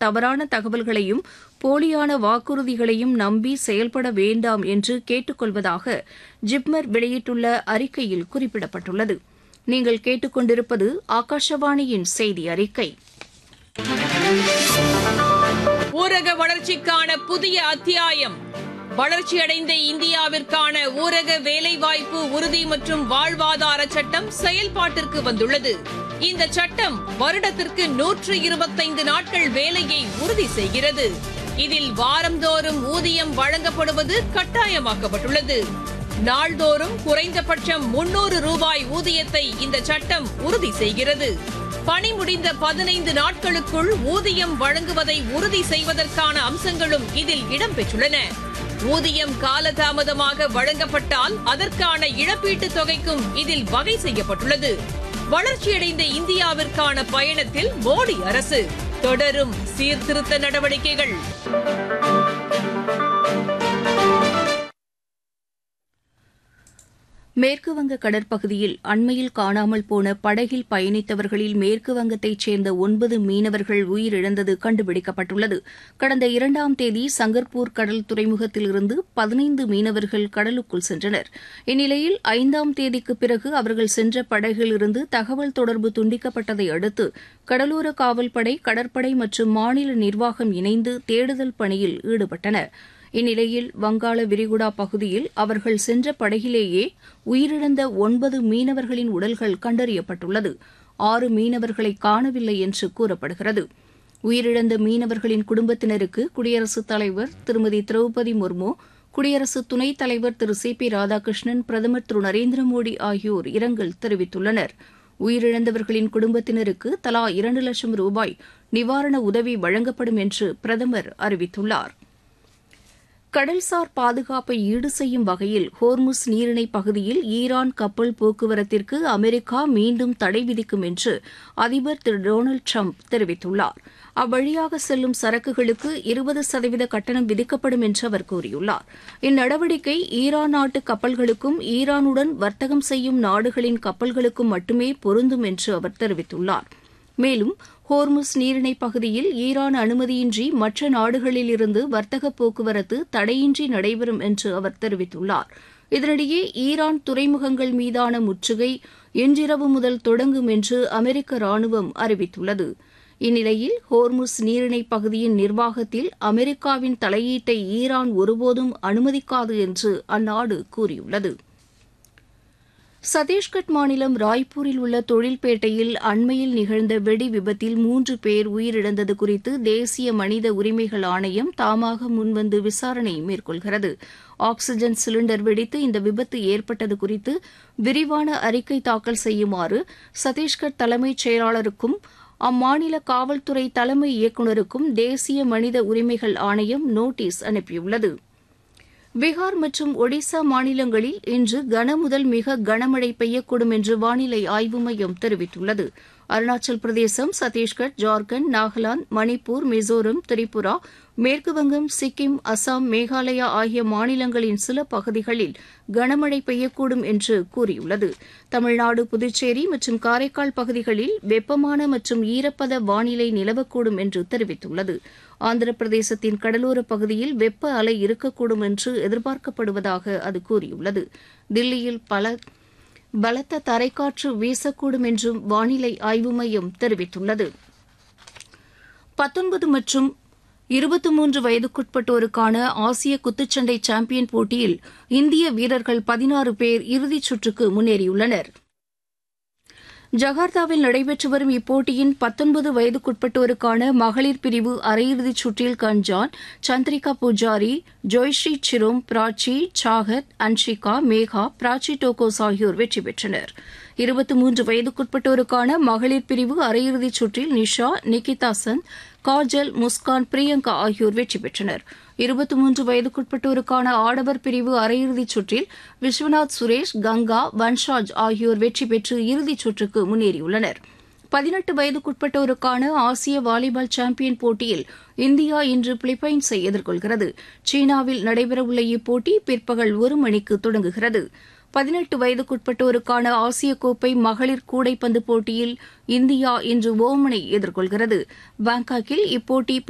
தவறான தகவல்களையும் போலியான வாக்குறுதிகளையும் நம்பி செயல்பட வேண்டாம் என்று கேட்டுக் கொள்வதாக ஜிப்மர் வெளியிட்டுள்ள அறிக்கையில் குறிப்பிடப்பட்டுள்ளது நீங்கள் கேட்டுக்கொண்டிருப்பது ஆகாஷவாணியின் செய்தி அறிக்கை ஊரக வளர்ச்சிக்கான புதிய அத்தியாயம் வளர்ச்சியடைந்த இந்தியாவிற்கான ஊரக வேலைவாய்ப்பு உறுதி மற்றும் வாழ்வாதார சட்டம் செயல்பாட்டிற்கு வந்துள்ளது இந்த சட்டம் வருடத்திற்கு நூற்று இருபத்தைந்து நாட்கள் வேலையை உறுதி செய்கிறது இதில் வாரந்தோறும் ஊதியம் வழங்கப்படுவது கட்டாயமாக்கப்பட்டுள்ளது நாள்தோறும் குறைந்தபட்சம் முன்னூறு ரூபாய் ஊதியத்தை இந்த சட்டம் உறுதி செய்கிறது பணி முடிந்த பதினைந்து நாட்களுக்குள் ஊதியம் வழங்குவதை உறுதி செய்வதற்கான அம்சங்களும் இதில் இடம்பெற்றுள்ளன ஊதியம் காலதாமதமாக வழங்கப்பட்டால் அதற்கான இழப்பீட்டுத் தொகைக்கும் இதில் வகை செய்யப்பட்டுள்ளது வளர்ச்சியடைந்த இந்தியாவிற்கான பயணத்தில் மோடி அரசு தொடரும் சீர்திருத்த நடவடிக்கைகள் மேற்குவங்க கடற்பகுதியில் அண்மையில் காணாமல் போன படகில் பயணித்தவர்களில் மேற்குவங்கத்தைச் சேர்ந்த ஒன்பது மீனவர்கள் உயிரிழந்தது கண்டுபிடிக்கப்பட்டுள்ளது கடந்த இரண்டாம் தேதி சங்கர்பூர் கடல் துறைமுகத்திலிருந்து பதினைந்து மீனவர்கள் கடலுக்குள் சென்றனர் இந்நிலையில் ஐந்தாம் தேதிக்கு பிறகு அவர்கள் சென்ற படகிலிருந்து தகவல் தொடர்பு துண்டிக்கப்பட்டதை அடுத்து கடலோர காவல்படை கடற்படை மற்றும் மாநில நிர்வாகம் இணைந்து தேடுதல் பணியில் ஈடுபட்டனா் இந்நிலையில் வங்காள விரிகுடா பகுதியில் அவர்கள் சென்ற படகிலேயே உயிரிழந்த ஒன்பது மீனவர்களின் உடல்கள் கண்டறியப்பட்டுள்ளது ஆறு மீனவர்களை காணவில்லை என்று கூறப்படுகிறது உயிரிழந்த மீனவர்களின் குடும்பத்தினருக்கு குடியரசுத் தலைவர் திருமதி திரௌபதி முர்மு குடியரசு துணைத் தலைவர் திரு சி பி ராதாகிருஷ்ணன் பிரதமர் திரு நரேந்திர மோடி ஆகியோர் இரங்கல் தெரிவித்துள்ளனர் உயிரிழந்தவர்களின் குடும்பத்தினருக்கு தலா இரண்டு லட்சம் ரூபாய் நிவாரண உதவி வழங்கப்படும் என்று பிரதமர் அறிவித்துள்ளார் கடல்சார் பாதுகாப்பை ஈடு செய்யும் வகையில் ஹோர்முஸ் நீரிணை பகுதியில் ஈரான் கப்பல் போக்குவரத்திற்கு அமெரிக்கா மீண்டும் தடை விதிக்கும் என்று அதிபர் திரு டொனால்டு ட்ரம்ப் தெரிவித்துள்ளார் அவ்வழியாக செல்லும் சரக்குகளுக்கு இருபது சதவீத கட்டணம் விதிக்கப்படும் என்று அவர் கூறியுள்ளார் இந்நடவடிக்கை ஈரான் நாட்டு கப்பல்களுக்கும் ஈரானுடன் வர்த்தகம் செய்யும் நாடுகளின் கப்பல்களுக்கும் மட்டுமே பொருந்தும் என்று அவர் தெரிவித்துள்ளார் மேலும் ஹோர்முஸ் நீரிணை பகுதியில் ஈரான் அனுமதியின்றி மற்ற நாடுகளிலிருந்து வர்த்தக போக்குவரத்து தடையின்றி நடைபெறும் என்று அவர் தெரிவித்துள்ளார் இதனிடையே ஈரான் துறைமுகங்கள் மீதான முற்றுகை இன்றிரவு முதல் தொடங்கும் என்று அமெரிக்க ராணுவம் அறிவித்துள்ளது இந்நிலையில் ஹோர்முஸ் நீரிணை பகுதியின் நிர்வாகத்தில் அமெரிக்காவின் தலையீட்டை ஈரான் ஒருபோதும் அனுமதிக்காது என்று அந்நாடு கூறியுள்ளது சத்தீஸ்கட் மாநிலம் ராய்ப்பூரில் உள்ள தொழில்பேட்டையில் அண்மையில் நிகழ்ந்த வெடி விபத்தில் மூன்று பேர் உயிரிழந்தது குறித்து தேசிய மனித உரிமைகள் ஆணையம் தாமாக முன்வந்து விசாரணை மேற்கொள்கிறது ஆக்ஸிஜன் சிலிண்டர் வெடித்து இந்த விபத்து ஏற்பட்டது குறித்து விரிவான அறிக்கை தாக்கல் செய்யுமாறு சத்தீஸ்கர் தலைமைச் செயலாளருக்கும் அம்மாநில காவல்துறை தலைமை இயக்குநருக்கும் தேசிய மனித உரிமைகள் ஆணையம் நோட்டீஸ் அனுப்பியுள்ளது பீகார் மற்றும் ஒடிசா மாநிலங்களில் இன்று கனமுதல் மிக கனமழை பெய்யக்கூடும் என்று வானிலை ஆய்வு மையம் தெரிவித்துள்ளது அருணாச்சல் பிரதேசம் சத்தீஸ்கர் ஜார்க்கண்ட் நாகாலாந்து மணிப்பூர் மிசோரம் திரிபுரா மேற்குவங்கம் சிக்கிம் அசாம் மேகாலயா ஆகிய மாநிலங்களின் சில பகுதிகளில் கனமழை பெய்யக்கூடும் என்று கூறியுள்ளது தமிழ்நாடு புதுச்சேரி மற்றும் காரைக்கால் பகுதிகளில் வெப்பமான மற்றும் ஈரப்பத வானிலை நிலவக்கூடும் என்று தெரிவித்துள்ளது ஆந்திர பிரதேசத்தின் கடலோர பகுதியில் வெப்ப அலை இருக்கக்கூடும் என்று எதிர்பார்க்கப்படுவதாக அது கூறியுள்ளது தில்லியில் பல பலத்த தரைக்காற்று வீசக்கூடும் என்றும் வானிலை ஆய்வு மையம் தெரிவித்துள்ளது பத்தொன்பது மற்றும் இருபத்தி மூன்று வயதுக்குட்பட்டோருக்கான ஆசிய குத்துச்சண்டை சாம்பியன் போட்டியில் இந்திய வீரர்கள் பதினாறு பேர் இறுதிச் சுற்றுக்கு முன்னேறியுள்ளனர் ஜகார்த்தாவில் நடைபெற்று வரும் இப்போட்டியின் பத்தொன்பது வயதுக்குட்பட்டோருக்கான மகளிர் பிரிவு அரையிறுதிச் சுற்றில் கஞ்சான் சந்திரிகா பூஜாரி ஜோய்ஸ்ரீ சிரோம் பிராச்சி சாகத் அன்ஷிகா மேகா பிராச்சி டோகோஸ் ஆகியோர் வெற்றி பெற்றனர் இருபத்தி மூன்று வயதுக்குட்பட்டோருக்கான மகளிர் பிரிவு அரையிறுதிச் சுற்றில் நிஷா நிகிதா சந்த் காஜல் முஸ்கான் பிரியங்கா ஆகியோர் வெற்றி பெற்றனர் இருபத்தி மூன்று வயதுக்குட்பட்டோருக்கான ஆடவர் பிரிவு அரையிறுதிச் சுற்றில் விஸ்வநாத் சுரேஷ் கங்கா வன்ஷாஜ் ஆகியோர் வெற்றி பெற்று இறுதிச் சுற்றுக்கு முன்னேறியுள்ளனர் பதினெட்டு வயதுக்குட்பட்டோருக்கான ஆசிய வாலிபால் சாம்பியன் போட்டியில் இந்தியா இன்று பிலிப்பைன்ஸை எதிர்கொள்கிறது சீனாவில் நடைபெறவுள்ள இப்போட்டி பிற்பகல் ஒரு மணிக்கு தொடங்குகிறது பதினெட்டு வயதுக்குட்பட்டோருக்கான ஆசிய கோப்பை மகளிர் கூடைப்பந்து போட்டியில் இந்தியா இன்று ஓமனை எதிர்கொள்கிறது பாங்காக்கில் இப்போட்டி